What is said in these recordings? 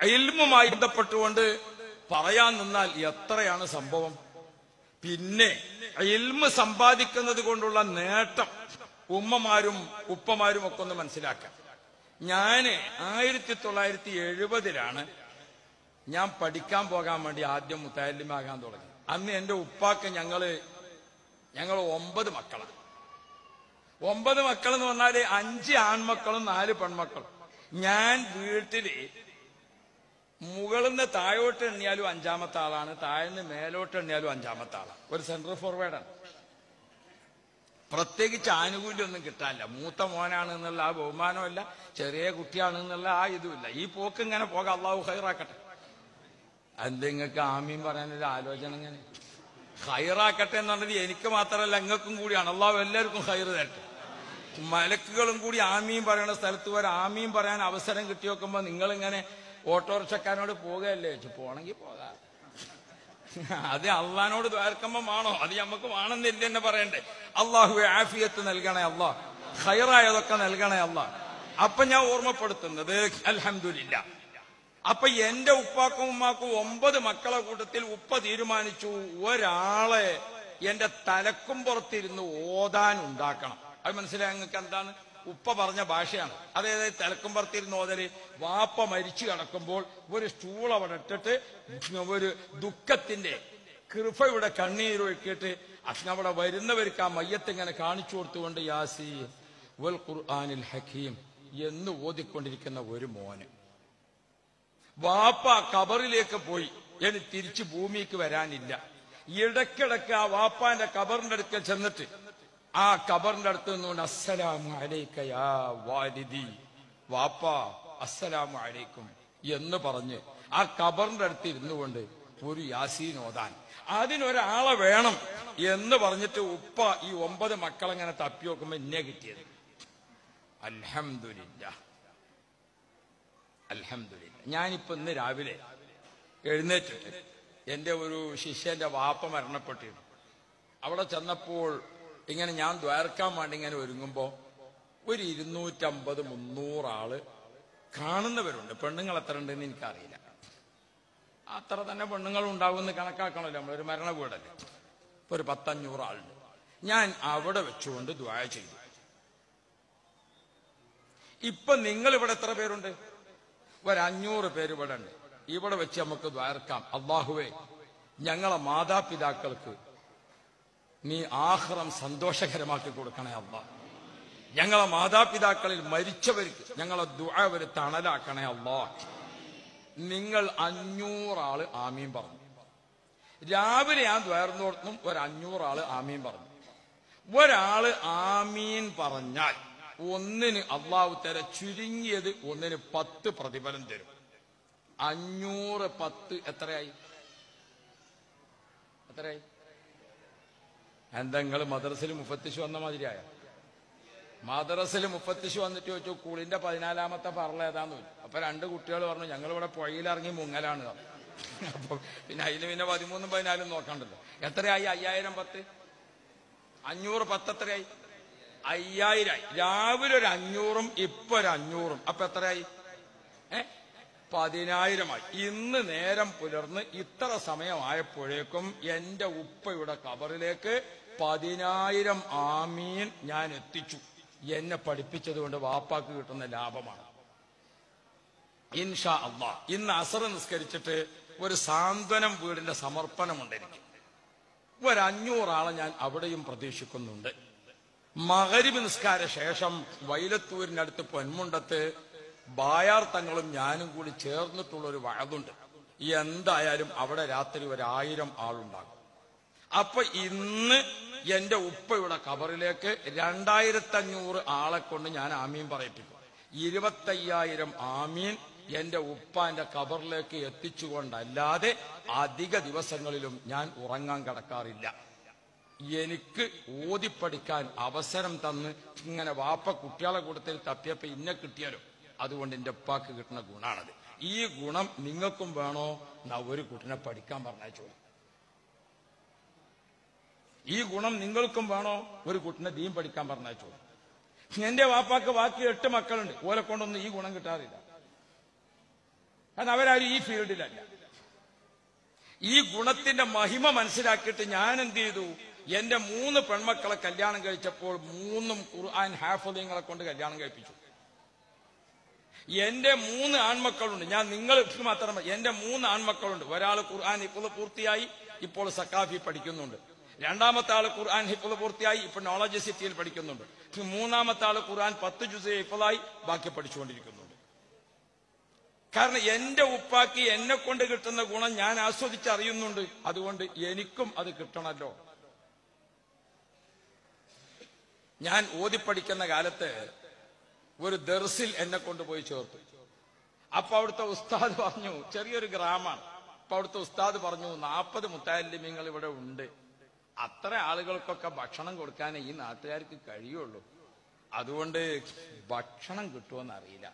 ഇൽമുമായി ബന്ധപ്പെട്ടുകൊണ്ട് പറയാൻ നിന്നാൽ എത്രയാണ് സംഭവം പിന്നെ ഇൽമ് സമ്പാദിക്കുന്നത് കൊണ്ടുള്ള നേട്ടം ഉമ്മമാരും ഉപ്പമാരും ഒക്കെ ഒന്ന് മനസ്സിലാക്കാം ഞാന് ആയിരത്തി തൊള്ളായിരത്തി എഴുപതിലാണ് ഞാൻ പഠിക്കാൻ പോകാൻ വേണ്ടി ആദ്യം മുത്താലിമാകാൻ തുടങ്ങി അന്ന് എന്റെ ഉപ്പാക്ക് ഞങ്ങള് ഞങ്ങൾ ഒമ്പത് മക്കളാണ് ഒമ്പത് മക്കൾ എന്ന് പറഞ്ഞാല് അഞ്ച് ആൺമക്കളും നാല് പെൺമക്കളും ഞാൻ വീട്ടില് മുകളിൽ നിന്ന് താഴോട്ട് എണ്ണിയാലും അഞ്ചാമത്തെ ആളാണ് താഴ്ന്ന് മേലോട്ട് എണ്ണിയാലും അഞ്ചാമത്തെ ആളാണ് ഒരു സെൻട്രൽ ഫോർവേഡാണ് പ്രത്യേകിച്ച് ആനുകൂല്യമൊന്നും കിട്ടാനില്ല മൂത്ത മോനാണ് എന്നുള്ള ആ ബഹുമാനമല്ല ചെറിയ കുട്ടിയാണ് എന്നുള്ള ആ ഇതുമില്ല ഈ പോക്ക് ഇങ്ങനെ പോകാം അള്ളാഹു ഹൈറാക്കട്ടെ എന്തെങ്ങൾക്ക് ആമീൻ പറയാനൊരു ആലോചന ഇങ്ങനെ ഹൈറാക്കട്ടെ എന്നുള്ളത് എനിക്ക് മാത്രമല്ല എങ്ങൾക്കും കൂടിയാണ് അള്ളാഹു എല്ലാവർക്കും ഹൈറ് തരട്ടെ മലക്കുകളും കൂടി ആമീൻ പറയുന്ന സ്ഥലത്ത് വരെ ആമീൻ പറയാൻ അവസരം കിട്ടി നോക്കുമ്പോ നിങ്ങളിങ്ങനെ ഓട്ടോറിക്ഷക്കാരനോട് പോകുകയല്ലേ വെച്ചു പോണെങ്കിൽ പോകാം അത് അള്ളഹാനോട് ദ്വാരക്കമ്പോ ആണോ അത് നമുക്ക് വേണമെന്നില്ല തന്നെ പറയണ്ടേ അള്ളാഹു ആഫിയത്ത് നൽകണേ അള്ളാ ഹൈറായതൊക്കെ നൽകണേ അള്ളാ അപ്പൊ ഞാൻ ഓർമ്മപ്പെടുത്തുന്നത് അൽഹംദുലില്ല അപ്പൊ എന്റെ ഉപ്പാക്കും ഉമ്മാക്കും ഒമ്പത് മക്കളെ കൂട്ടത്തിൽ ഉപ്പ തീരുമാനിച്ചു ഒരാളെ എന്റെ തലക്കും പുറത്തിരുന്ന് ഓതാൻ ഉണ്ടാക്കണം അത് മനസ്സിലായി നിങ്ങൾക്ക് എന്താണ് ഉപ്പ പറഞ്ഞ ഭാഷയാണ് അതായത് തലക്കും പുറത്തിരുന്ന് ഓതല് വാപ്പ മരിച്ചു കിടക്കുമ്പോൾ ഒരു സ്റ്റൂൾ അവിടെ ഇട്ടിട്ട് ഒരു ദുഃഖത്തിന്റെ കൃപയുടെ കണ്ണീരൊഴുക്കിയിട്ട് അവിടെ വരുന്നവർക്ക് ആ മയ്യത്ത് ഇങ്ങനെ കാണിച്ചു കൊടുത്തുകൊണ്ട് യാസി വൽ ഖുർആനിൽ ഹക്കീം എന്ന് ഓതിക്കൊണ്ടിരിക്കുന്ന ഒരു മോന് വാപ്പ കബറിലേക്ക് പോയി ഇനി തിരിച്ചു ഭൂമിക്ക് വരാനില്ല ഇടയ്ക്കിടയ്ക്ക് ആ വാപ്പാന്റെ കബറിന്റെ അടുക്കൽ ചെന്നിട്ട് ആ കബറിന്റെ അടുത്ത് നിന്നുകൊണ്ട് അസ്സലാമു അലൈക്ക യാ വാലിദി വാപ്പ അസ്സലാമു അലൈക്കും എന്ന് പറഞ്ഞ് ആ കബറിന്റെ അടുത്ത് ഇരുന്നു കൊണ്ട് ഒരു യാസീൻ ഓതാൻ അതിനൊരാളെ വേണം എന്ന് പറഞ്ഞിട്ട് ഉപ്പ ഈ ഒമ്പത് മക്കളെങ്ങനെ തപ്പി നോക്കുമ്പോ എന്നെ കിട്ടിയത് അൽഹംദുലില്ലാ അൽഹംദുലില്ല ഞാനിപ്പോ ഇന്ന് രാവിലെ എഴുന്നേറ്റിട്ട് എന്റെ ഒരു ശിഷ്യന്റെ വാപ്പ മരണപ്പെട്ടിരുന്നു അവിടെ ചെന്നപ്പോൾ ഇങ്ങനെ ഞാൻ ദ്വാരക്കാൻ വേണ്ടി ഇങ്ങനെ ഒരുങ്ങുമ്പോ ഒരു ഇരുന്നൂറ്റമ്പത് മുന്നൂറ് ആള് കാണുന്നവരുണ്ട് പെണ്ണുങ്ങൾ എത്ര ഉണ്ടെന്ന് എനിക്കറിയില്ല അത്ര തന്നെ പെണ്ണുങ്ങൾ ഉണ്ടാവുമെന്ന് കണക്കാക്കണമല്ലോ നമ്മളൊരു മരണ വീടല്ലേ ഇപ്പൊ ഒരു പത്തഞ്ഞൂറ് ആളുണ്ട് ഞാൻ അവിടെ വെച്ചുകൊണ്ട് ദ്വാര ചെയ്തു ഇപ്പൊ നിങ്ങൾ ഇവിടെ എത്ര പേരുണ്ട് ഒരഞ്ഞൂറ് പേര് ഇവിടെ ഉണ്ട് ഇവിടെ വെച്ച് നമുക്ക് ദ്വാരക്കാം അള്ളാഹുവേ ഞങ്ങളെ മാതാപിതാക്കൾക്ക് നീ ആഹ്റം സന്തോഷകരമാക്കി കൊടുക്കണേ അള്ളാ ഞങ്ങളെ മാതാപിതാക്കളിൽ മരിച്ചവർക്ക് ഞങ്ങളെ ദുആ ഒരു തണലാക്കണേ അള്ളാ നിങ്ങൾ അഞ്ഞൂറാള് ആമീൻ പറഞ്ഞു രാവിലെ ഞാൻ ദ്വാർന്നോർത്തും ഒരു അഞ്ഞൂറാള് ആമീൻ പറഞ്ഞു ഒരാള് ആമീൻ പറഞ്ഞാൽ ഒന്നിന് അള്ളാഹു തര ചുരുങ്ങിയത് ഒന്നിന് പത്ത് പ്രതിഫലം തരും അഞ്ഞൂറ് പത്ത് എത്രയായി എത്രയായി എന്താ നിങ്ങൾ മദ്രസിൽ മുപ്പത്തിശു വന്ന മാതിരിയായ മദ്രസിൽ മുപ്പത്തിശു വന്നിട്ട് ചോദിച്ചു കൂളിന്റെ പതിനാലാമത്തെ പറള ഏതാന്ന് ചോദിച്ചു അപ്പൊ രണ്ട് കുട്ടികൾ പറഞ്ഞു ഞങ്ങൾ ഇവിടെ പുഴയിലിറങ്ങി മുങ്ങലാണ് പറഞ്ഞു. അപ്പൊ പിന്നെ അതിന് പിന്നെ പതിമൂന്നും പതിനാലും നോക്കണ്ടല്ലോ എത്രയായി അയ്യായിരം പത്ത് അഞ്ഞൂറ് പത്ത് എത്രയായി അയ്യായിരമായി രാവിലെ ഒരു അഞ്ഞൂറും ഇപ്പൊ ഒരു അഞ്ഞൂറും അപ്പൊ എത്രയായി ഏ പതിനായിരമായി ഇന്ന് നേരം പുലർന്ന് ഇത്ര സമയമായപ്പോഴേക്കും എന്റെ ഉപ്പയുടെ കബറിലേക്ക് പതിനായിരം ആമീൻ ഞാൻ എത്തിച്ചു എന്നെ പഠിപ്പിച്ചത് കൊണ്ട് വാപ്പാക്ക് കിട്ടുന്ന ലാഭമാണ് ഇൻഷാ അള്ളാ ഇന്ന് അസർ നിസ്കരിച്ചിട്ട് ഒരു സാന്ത്വനം വീടിന്റെ സമർപ്പണമുണ്ട് എനിക്ക് ഒരു അഞ്ഞൂറാളെ ഞാൻ അവിടെയും പ്രതീക്ഷിക്കുന്നുണ്ട് മകരിബ് നിസ്കാര ശേഷം വൈലത്തൂരിനടുത്ത് പൊന്മുണ്ടത്ത് ബായാർ തങ്ങളും ഞാനും കൂടി ചേർന്നിട്ടുള്ള ഒരു വഴതുണ്ട് എന്തായാലും അവിടെ രാത്രി ഒരായിരം ആളുണ്ടാകും അപ്പൊ ഇന്ന് എന്റെ ഉപ്പയുടെ കബറിലേക്ക് രണ്ടായിരത്തി അഞ്ഞൂറ് ആളെ കൊണ്ട് ഞാൻ ആമീൻ പറയിപ്പിക്കും ഇരുപത്തയ്യായിരം ആമീൻ എന്റെ ഉപ്പാന്റെ കബറിലേക്ക് എത്തിച്ചുകൊണ്ടല്ലാതെ അധിക ദിവസങ്ങളിലും ഞാൻ ഉറങ്ങാൻ കിടക്കാറില്ല എനിക്ക് ഓതിപ്പടിക്കാൻ അവസരം തന്ന് ഇങ്ങനെ വാപ്പ കുട്ടികളെ കൂട്ടത്തിൽ തപ്പിയപ്പോ ഇന്നെ കിട്ടിയാലോ അതുകൊണ്ട് എന്റെ ഉപ്പാക്ക് കിട്ടുന്ന ഗുണാണത് ഈ ഗുണം നിങ്ങൾക്കും വേണോ എന്നാ ഒരു കുട്ടിനെ പഠിക്കാൻ പറഞ്ഞോ ഈ ഗുണം നിങ്ങൾക്കും വേണോ ഒരു കുട്ടിനെ ദീൻ പഠിക്കാൻ പറഞ്ഞോ എന്റെ വാപ്പാക്ക് ബാക്കി എട്ട് മക്കളുണ്ട് ഓലെ കൊണ്ടൊന്നും ഈ ഗുണം കിട്ടാറില്ല കാരണം അവരാരും ഈ ഫീൽഡിലല്ല ഈ ഗുണത്തിന്റെ മഹിമ മനസ്സിലാക്കിയിട്ട് ഞാൻ എന്ത് ചെയ്തു എന്റെ മൂന്ന് പെൺമക്കളെ കല്യാണം കഴിച്ചപ്പോൾ മൂന്നും ഖുർആൻ ഹാഫലിങ്ങളെ കൊണ്ട് കല്യാണം കഴിപ്പിച്ചു എന്റെ മൂന്ന് ആൺമക്കളുണ്ട് ഞാൻ നിങ്ങൾക്ക് മാത്രം എന്റെ മൂന്ന് ആൺമക്കളുണ്ട് ഒരാൾ ഖുർആൻ ഇപ്പോൾ പൂർത്തിയായി ഇപ്പോൾ സക്കാഫി പഠിക്കുന്നുണ്ട് രണ്ടാമത്തെ ആള് ഖുർആൻ ഹിഫുൾ പൂർത്തിയായി ഇപ്പൊ നോളജ് സിറ്റിയിൽ പഠിക്കുന്നുണ്ട് മൂന്നാമത്തെ ആള് ഖുർആൻ പത്ത് ജുസ് ഹിഫുളായി ബാക്കി പഠിച്ചുകൊണ്ടിരിക്കുന്നുണ്ട് കാരണം എന്റെ ഉപ്പാക്ക് എന്നെ കൊണ്ട് കിട്ടുന്ന ഗുണം ഞാൻ ആസ്വദിച്ചറിയുന്നുണ്ട് അതുകൊണ്ട് എനിക്കും അത് കിട്ടണല്ലോ ഞാൻ ഓതിപ്പടിക്കുന്ന കാലത്ത് ഒരു ദർസിൽ എന്നെ കൊണ്ടുപോയി ചേർത്തു അപ്പൊ അവിടുത്തെ ഉസ്താദ് പറഞ്ഞു ചെറിയൊരു ഗ്രാമമാണ് അപ്പൊ അവിടുത്തെ ഉസ്താദ് പറഞ്ഞു നാൽപ്പത് മുത്താലിമ്യങ്ങൾ ഇവിടെ ഉണ്ട് അത്ര ആളുകൾക്കൊക്കെ ഭക്ഷണം കൊടുക്കാനേ ഈ നാട്ടുകാർക്ക് കഴിയുള്ളൂ അതുകൊണ്ട് ഭക്ഷണം കിട്ടുമെന്ന് അറിയില്ല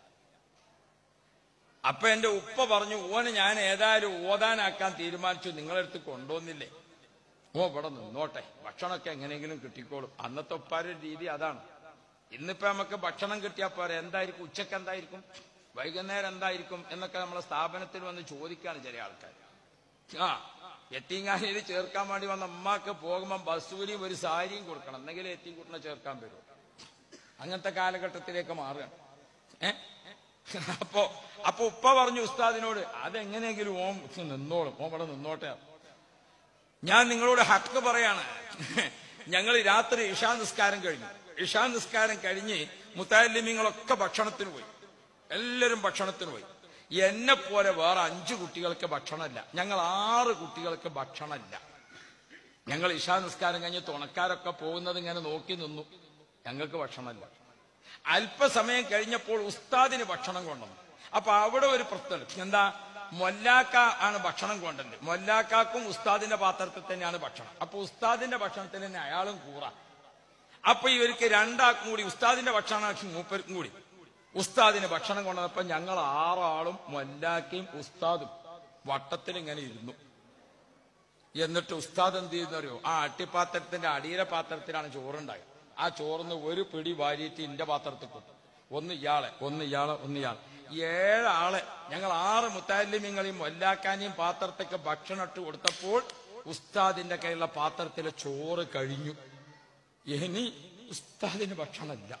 അപ്പൊ എന്റെ ഉപ്പ പറഞ്ഞു ഓന് ഞാൻ ഏതായാലും ഓതാനാക്കാൻ തീരുമാനിച്ചു നിങ്ങളെടുത്ത് കൊണ്ടുവന്നില്ലേ ഓ ഇവിടെ നിന്നോട്ടെ ഭക്ഷണമൊക്കെ എങ്ങനെയെങ്കിലും കിട്ടിക്കോളും അന്നത്തെ ഉപ്പാരുടെ രീതി അതാണ് ഇന്നിപ്പോ നമുക്ക് ഭക്ഷണം കിട്ടിയാൽ പോരെ എന്തായിരിക്കും ഉച്ചക്ക് എന്തായിരിക്കും വൈകുന്നേരം എന്തായിരിക്കും എന്നൊക്കെ നമ്മളെ സ്ഥാപനത്തിൽ വന്ന് ചോദിക്കാണ് ചില ആൾക്കാർ ആ എത്തിങ്ങാനിയിൽ ചേർക്കാൻ വേണ്ടി വന്ന അമ്മക്ക് പോകുമ്പോൾ ബസ്സൂരിയും ഒരു സാരിയും കൊടുക്കണം എന്നെങ്കിലും എത്തിക്കൂട്ടിനെ ചേർക്കാൻ വരും അങ്ങനത്തെ കാലഘട്ടത്തിലേക്ക് മാറുകയാണ് ഏ അപ്പോ അപ്പൊ ഉപ്പ പറഞ്ഞു ഉസ്താദിനോട് അതെങ്ങനെയെങ്കിലും ഓം നിന്നോളും ഓം ഇവിടെ നിന്നോട്ടെ ഞാൻ നിങ്ങളോട് ഹക്ക് പറയാണ് ഞങ്ങൾ രാത്രി ഇഷാ നിസ്കാരം കഴിഞ്ഞു ഇഷാ നിസ്കാരം കഴിഞ്ഞ് മുത്താലിമ്യങ്ങളൊക്കെ ഭക്ഷണത്തിന് പോയി എല്ലാവരും ഭക്ഷണത്തിന് പോയി എന്നെ പോലെ വേറെ അഞ്ചു കുട്ടികൾക്ക് ഭക്ഷണമില്ല ഞങ്ങൾ ആറ് കുട്ടികൾക്ക് ഭക്ഷണമില്ല ഞങ്ങൾ ഇഷാ നിസ്കാരം കഴിഞ്ഞ് തുണക്കാരൊക്കെ പോകുന്നത് ഇങ്ങനെ നോക്കി നിന്നു ഞങ്ങൾക്ക് ഭക്ഷണമില്ല അല്പസമയം കഴിഞ്ഞപ്പോൾ ഉസ്താദിന് ഭക്ഷണം കൊണ്ടുവന്നു അപ്പൊ അവിടെ ഒരു പ്രശ്നം എന്താ മൊല്ലാക്ക ആണ് ഭക്ഷണം കൊണ്ടത് മൊല്ലാക്കാക്കും ഉസ്താദിന്റെ പാത്രത്തിൽ തന്നെയാണ് ഭക്ഷണം അപ്പൊ ഉസ്താദിന്റെ ഭക്ഷണത്തിൽ തന്നെ അയാളും കൂറ അപ്പൊ ഇവർക്ക് രണ്ടാക്കും കൂടി ഉസ്താദിന്റെ ഭക്ഷണം മൂപ്പർക്കും കൂടി ഉസ്താദിന് ഭക്ഷണം കൊണ്ടുവന്നപ്പോ ഞങ്ങൾ ആറാളും മൊല്ലാക്കയും ഉസ്താദും വട്ടത്തിൽ ഇങ്ങനെ ഇരുന്നു എന്നിട്ട് ഉസ്താദ് എന്ത് ചെയ്യുന്നറിയോ ആ അട്ടിപ്പാത്രത്തിന്റെ അടിയിലെ പാത്രത്തിലാണ് ചോറുണ്ടായത് ആ ചോറിന്ന് ഒരു പിടി വാരിയിട്ട് ഇന്റെ പാത്രത്തിൽ കൊടുത്തു ഒന്ന് ഇയാളെ ഒന്ന് ഇയാളെ ഒന്ന് ഇയാളെ ഏഴാളെ ഞങ്ങൾ ആറ് മുത്താലിമ്യങ്ങളെയും മൊല്ലാക്കാനെയും പാത്രത്തേക്ക് ഭക്ഷണം ഇട്ട് കൊടുത്തപ്പോൾ ഉസ്താദിന്റെ കയ്യിലുള്ള പാത്രത്തിലെ ചോറ് കഴിഞ്ഞു ഇനി ഉസ്താദിന് ഭക്ഷണമില്ല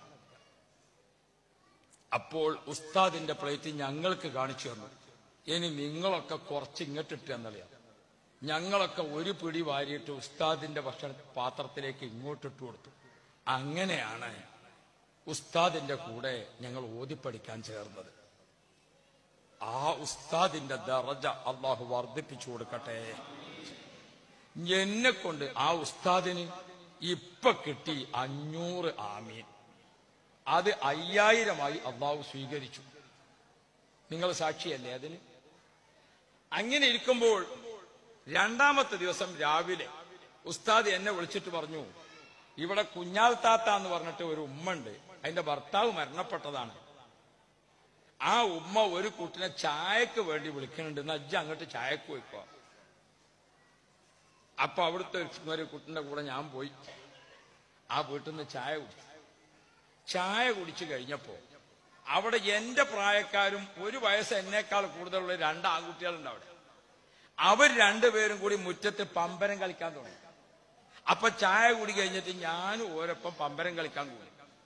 അപ്പോൾ ഉസ്താദിന്റെ പ്ലേറ്റ് ഞങ്ങൾക്ക് കാണിച്ചു തന്നു ഇനി നിങ്ങളൊക്കെ കുറച്ച് ഇങ്ങോട്ടിട്ട് എന്നറിയാം ഞങ്ങളൊക്കെ ഒരു പിടി വാരിയിട്ട് ഉസ്താദിന്റെ ഭക്ഷണ പാത്രത്തിലേക്ക് ഇങ്ങോട്ടിട്ട് കൊടുത്തു അങ്ങനെയാണ് ഉസ്താദിന്റെ കൂടെ ഞങ്ങൾ ഓതിപ്പടിക്കാൻ ചേർന്നത് ആ ഉസ്താദിന്റെ ദറജ അള്ളാഹു വർദ്ധിപ്പിച്ചു കൊടുക്കട്ടെ എന്നെ കൊണ്ട് ആ ഉസ്താദിന് ഇപ്പൊ കിട്ടി അഞ്ഞൂറ് ആമീൻ അത് അയ്യായിരമായി അള്ളാഹു സ്വീകരിച്ചു നിങ്ങൾ സാക്ഷിയല്ലേ അതിന് അങ്ങനെ ഇരിക്കുമ്പോൾ രണ്ടാമത്തെ ദിവസം രാവിലെ ഉസ്താദ് എന്നെ വിളിച്ചിട്ട് പറഞ്ഞു ഇവിടെ കുഞ്ഞാൽ താത്ത എന്ന് പറഞ്ഞിട്ട് ഒരു ഉമ്മ ഉണ്ട് അതിന്റെ ഭർത്താവ് മരണപ്പെട്ടതാണ് ആ ഉമ്മ ഒരു കുട്ടിനെ ചായക്ക് വേണ്ടി വിളിക്കുന്നുണ്ട് എന്ന് അജ്ജ അങ്ങോട്ട് ചായക്ക് പോയിക്കോ അപ്പൊ അവിടുത്തെ ഒരു- ഒരു കുട്ടിന്റെ കൂടെ ഞാൻ പോയി ആ വീട്ടിൽ നിന്ന് ചായ കുടിച്ചു ചായ കുടിച്ചു കഴിഞ്ഞപ്പോ അവിടെ എന്റെ പ്രായക്കാരും ഒരു വയസ്സ് എന്നേക്കാൾ കൂടുതലുള്ള രണ്ട് ആൺകുട്ടികളുണ്ട് അവിടെ അവർ രണ്ടുപേരും കൂടി മുറ്റത്ത് പമ്പരം കളിക്കാൻ തുടങ്ങി അപ്പൊ ചായ കുടി കഴിഞ്ഞിട്ട് ഞാനും ഓരൊപ്പം പമ്പരം കളിക്കാൻ കൂടി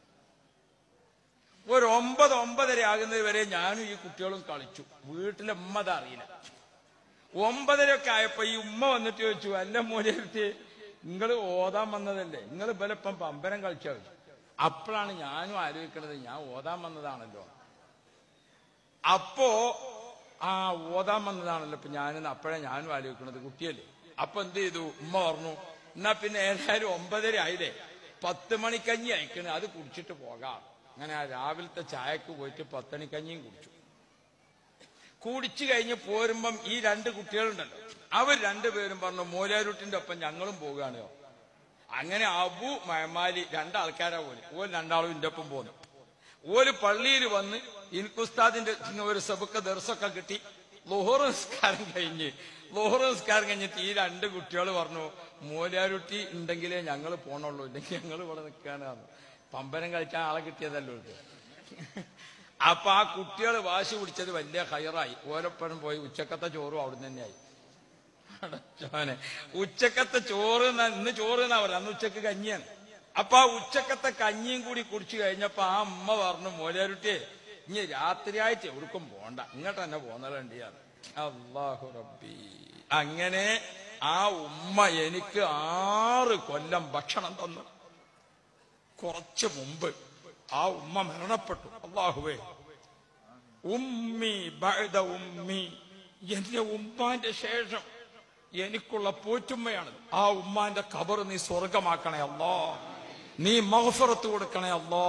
ഒരു ഒമ്പത് ഒമ്പതര ആകുന്നത് വരെ ഞാനും ഈ കുട്ടികളും കളിച്ചു വീട്ടിലെ ഉമ്മ അത് അറിയില്ല ഒമ്പതരയൊക്കെ ആയപ്പോ ഈ ഉമ്മ വന്നിട്ട് ചോദിച്ചു അല്ല മോനെടുത്ത് നിങ്ങൾ ഓതാൻ വന്നതല്ലേ നിങ്ങൾ ബലപ്പം പമ്പരം കളിച്ചാ ചോദിച്ചു. അപ്പോഴാണ് ഞാനും ആലോചിക്കണത് ഞാൻ ഓതാൻ വന്നതാണല്ലോ അപ്പോ ആ ഓതാൻ വന്നതാണല്ലോ ഇപ്പൊ ഞാനെന്ന് അപ്പോഴാ ഞാനും ആലോചിക്കണത് കുട്ടിയല്ലേ അപ്പൊ എന്ത് ചെയ്തു ഉമ്മ പറഞ്ഞു എന്നാ പിന്നെ ഏതായാലും ഒമ്പതര ആയില്ലേ പത്ത് മണിക്കഞ്ഞി അയക്കണേ അത് കുടിച്ചിട്ട് പോകാം അങ്ങനെ ആ രാവിലത്തെ ചായക്ക് പോയിട്ട് പത്തണിക്കഞ്ഞിയും കുടിച്ചു കുടിച്ചു കഴിഞ്ഞ് പോരുമ്പം ഈ രണ്ട് കുട്ടികളുണ്ടല്ലോ അവർ രണ്ടുപേരും പറഞ്ഞു മോലാരുട്ടിന്റെ ഒപ്പം ഞങ്ങളും പോകുകയാണോ അങ്ങനെ അബു മയമാലി രണ്ടാൾക്കാരാ പോലെ ഓല് രണ്ടാളും ഇന്റെ ഒപ്പം പോന്നു ഓല് പള്ളിയിൽ വന്ന് ഇൻകുസ്താദിന്റെ ഒരു സബുക്ക ദർശൊക്കെ കിട്ടി ലോഹർ നിസ്കാരം കഴിഞ്ഞ് ലോഹർ നിസ്കാരം കഴിഞ്ഞിട്ട് ഈ രണ്ട് കുട്ടികൾ പറഞ്ഞു മോലാരുട്ടി ഉണ്ടെങ്കിലേ ഞങ്ങൾ പോണുള്ളൂ ഇല്ലെങ്കിൽ ഞങ്ങൾ ഇവിടെ നിൽക്കാനാണ് പമ്പരം കളിക്കാൻ ആളെ കിട്ടിയതല്ലോ ഇത് അപ്പൊ ആ കുട്ടികൾ വാശി പിടിച്ചത് വലിയ ഹയറായി ഓരോപ്പനും പോയി ഉച്ചക്കത്തെ ചോറും അവിടുന്ന് തന്നെയായി അടച്ചോനെ ഉച്ചക്കത്തെ ചോറ് ന്ന- ഇന്ന് ചോറ് എന്നാ പറയാം അന്ന് ഉച്ചക്ക് കഞ്ഞിയാണ് അപ്പൊ ആ ഉച്ചക്കത്തെ കഞ്ഞിയും കൂടി കുടിച്ചു കഴിഞ്ഞപ്പോ ആ അമ്മ പറഞ്ഞു മോലാരുട്ടിയെ ഇനി രാത്രിയായിട്ട് എവിടേക്കും പോണ്ട ഇങ്ങോട്ട് തന്നെ പോന്നലുണ്ടിയാണ് അള്ളാഹു റബ്ബി അങ്ങനെ ആ ഉമ്മ എനിക്ക് ആറ് കൊല്ലം ഭക്ഷണം തന്നു കുറച്ച് മുമ്പ് ആ ഉമ്മ മരണപ്പെട്ടു അള്ളാഹുവേ ഉമ്മി ബഅദ ഉമ്മി എന്റെ ഉമ്മാന്റെ ശേഷം എനിക്കുള്ള പോറ്റുമ്മയാണ് ആ ഉമ്മാന്റെ ഖബർ നീ സ്വർഗമാക്കണേ അല്ലോ നീ മഹഫറത്ത് കൊടുക്കണേ അല്ലോ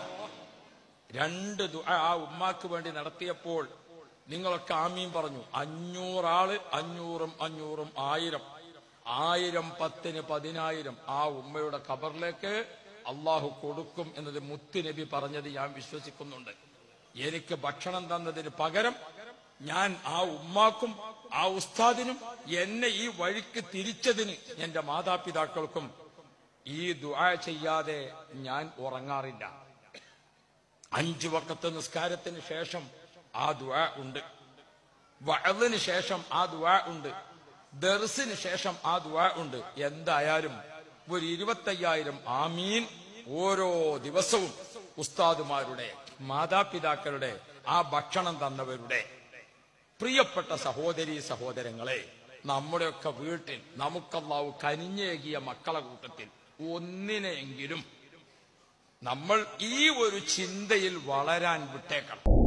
രണ്ട് ദുആ ആ ഉമ്മാക്ക് വേണ്ടി നടത്തിയപ്പോൾ നിങ്ങളൊക്കെ ആമീൻ പറഞ്ഞു അഞ്ഞൂറാള് അഞ്ഞൂറും അഞ്ഞൂറും ആയിരം ആയിരം പത്തിന് പതിനായിരം ആ ഉമ്മയുടെ ഖബറിലേക്ക് അള്ളാഹു കൊടുക്കും എന്നത് മുത്തുനബി പറഞ്ഞത് ഞാൻ വിശ്വസിക്കുന്നുണ്ട് എനിക്ക് ഭക്ഷണം തന്നതിന് പകരം ഞാൻ ആ ഉമ്മാക്കും ആ ഉസ്താദിനും എന്നെ ഈ വഴിക്ക് തിരിച്ചതിന് എന്റെ മാതാപിതാക്കൾക്കും ഈ ദുആ ചെയ്യാതെ ഞാൻ ഉറങ്ങാറില്ല അഞ്ചു വക്കത്ത് നിസ്കാരത്തിന് ശേഷം ആ ദുആ ഉണ്ട് വഅദിന് ശേഷം ആ ദുആ ഉണ്ട് ദർസിന് ശേഷം ആ ദുആ ഉണ്ട് എന്തായാലും ഒരു ഇരുപത്തയ്യായിരം ആമീൻ ഓരോ ദിവസവും ഉസ്താദുമാരുടെ മാതാപിതാക്കളുടെ ആ ഭക്ഷണം തന്നവരുടെ പ്രിയപ്പെട്ട സഹോദരി സഹോദരങ്ങളെ നമ്മുടെയൊക്കെ വീട്ടിൽ നമുക്കല്ലാവു കനിഞ്ഞേകിയ മക്കളെ കൂട്ടത്തിൽ ഒന്നിനെയെങ്കിലും നമ്മൾ ഈ ഒരു ചിന്തയിൽ വളരാൻ വിട്ടേക്കണം